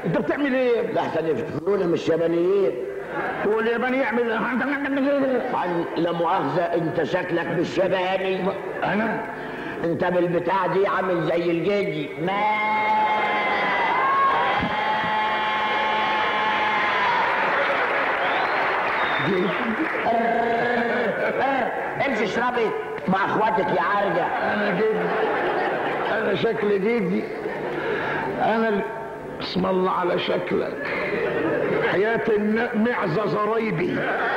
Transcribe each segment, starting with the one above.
انت بتعمل ايه لحسن يفتكرونا مش يابانيين هو الياباني يعمل عن لا مؤاخذة انت شكلك مش ياباني انا انت بالبتاع دي عامل زي الجدي ما امشي اشربي مع اخواتك يا عرجة انا جدي انا شكلي جدي انا ال- اسم الله على شكلك حياة الن- معزة زرايبي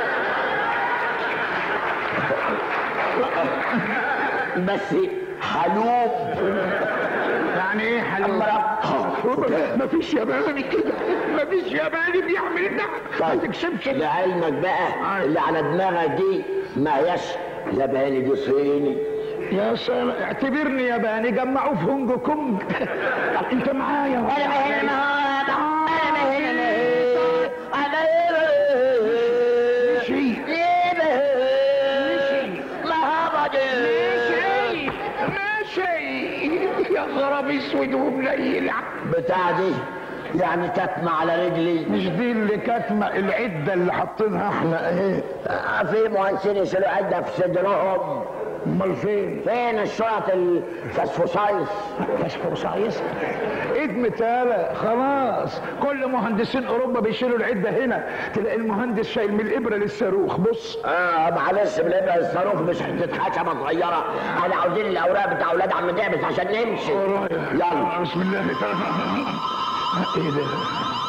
بس حلوب يعني ايه حلو مفيش ياباني كده مفيش ياباني بيعمل ده ما تكسبش لعلمك بقى اللي على دماغك دي ما هياش ياباني دي صيني يا سلام اعتبرني ياباني جمعوه في هونج كونج طب انت معايا انا ما هنا انا ما هنا انا شيء ما هبط ماشي ماشي يا خراب اسود ومليلة بتاع دي يعني كتمة على رجلي مش دي اللي كاتمة العدة اللي حاطينها احنا ايه آه، في مهندسين يشيلوا عدة في صدرهم امال فين فين الشرط الفسفوسايس فسفورسايس ايد متالة خلاص كل مهندسين اوروبا بيشيلوا العدة هنا تلاقي المهندس شايل من الابرة للصاروخ بص اه معلش بالابره الصاروخ مش حته حشبه صغيره انا عاوزين الاوراق بتاع اولاد عم دعبس عشان نمشي ورايا يلا بسم الله ايه ده